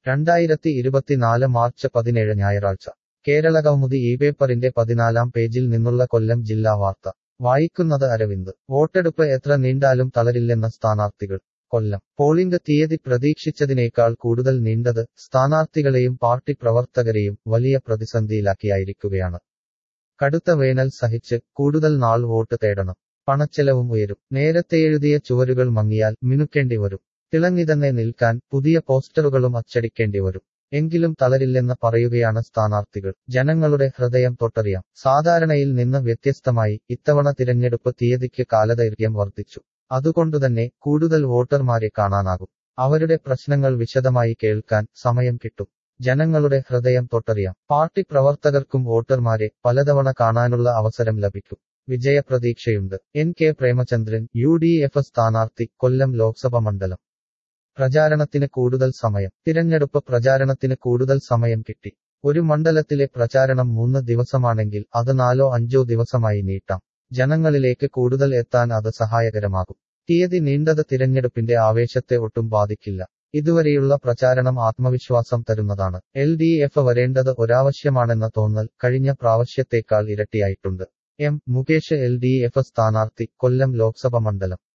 രണ്ടായിരത്തി ഇരുപത്തിനാല് മാർച്ച് പതിനേഴ് ഞായറാഴ്ച കേരളകൗമുദി ഈ പേപ്പറിന്റെ പതിനാലാം പേജിൽ നിന്നുള്ള കൊല്ലം ജില്ലാ വാർത്ത വായിക്കുന്നത് അരവിന്ദ് വോട്ടെടുപ്പ് എത്ര നീണ്ടാലും തളരില്ലെന്ന സ്ഥാനാർത്ഥികൾ കൊല്ലം പോളിംഗ് തീയതി പ്രതീക്ഷിച്ചതിനേക്കാൾ കൂടുതൽ നീണ്ടത് സ്ഥാനാർത്ഥികളെയും പാർട്ടി പ്രവർത്തകരെയും വലിയ പ്രതിസന്ധിയിലാക്കിയായിരിക്കുകയാണ് കടുത്ത വേനൽ സഹിച്ച് കൂടുതൽ നാൾ വോട്ട് തേടണം പണച്ചെലവും ഉയരും നേരത്തെ എഴുതിയ ചുവരുകൾ മങ്ങിയാൽ മിനുക്കേണ്ടി വരും തിളങ്ങിതന്നെ നിൽക്കാൻ പുതിയ പോസ്റ്ററുകളും അച്ചടിക്കേണ്ടി വരും എങ്കിലും തളരില്ലെന്ന് പറയുകയാണ് സ്ഥാനാർത്ഥികൾ ജനങ്ങളുടെ ഹൃദയം തൊട്ടറിയാം സാധാരണയിൽ നിന്ന് വ്യത്യസ്തമായി ഇത്തവണ തിരഞ്ഞെടുപ്പ് തീയതിക്ക് കാലദൈർഘ്യം വർദ്ധിച്ചു അതുകൊണ്ടുതന്നെ കൂടുതൽ വോട്ടർമാരെ കാണാനാകും അവരുടെ പ്രശ്നങ്ങൾ വിശദമായി കേൾക്കാൻ സമയം കിട്ടും ജനങ്ങളുടെ ഹൃദയം തൊട്ടറിയാം പാർട്ടി പ്രവർത്തകർക്കും വോട്ടർമാരെ പലതവണ കാണാനുള്ള അവസരം ലഭിക്കും വിജയപ്രതീക്ഷയുണ്ട് N K Premachandran U D F സ്ഥാനാർത്ഥി കൊല്ലം ലോക്സഭ മണ്ഡലം പ്രചാരണത്തിന് കൂടുതൽ സമയം തിരഞ്ഞെടുപ്പ് പ്രചാരണത്തിന് കൂടുതൽ സമയം കിട്ടി ഒരു മണ്ഡലത്തിലെ പ്രചാരണം മൂന്ന് ദിവസമാണെങ്കിൽ അത് നാലോ അഞ്ചോ ദിവസമായി നീട്ടാം ജനങ്ങളിലേക്ക് കൂടുതൽ എത്താൻ അത് സഹായകരമാകും തീയതി നീണ്ടത് തിരഞ്ഞെടുപ്പിന്റെ ആവേശത്തെ ഒട്ടും ബാധിക്കില്ല ഇതുവരെയുള്ള പ്രചാരണം ആത്മവിശ്വാസം തരുന്നതാണ് എൽ ഡി എഫ് വരേണ്ടത് ഒരാവശ്യമാണെന്ന തോന്നൽ കഴിഞ്ഞ പ്രാവശ്യത്തേക്കാൾ ഇരട്ടിയായിട്ടുണ്ട് M Mukesh L D F സ്ഥാനാർത്ഥി കൊല്ലം ലോക്സഭ മണ്ഡലം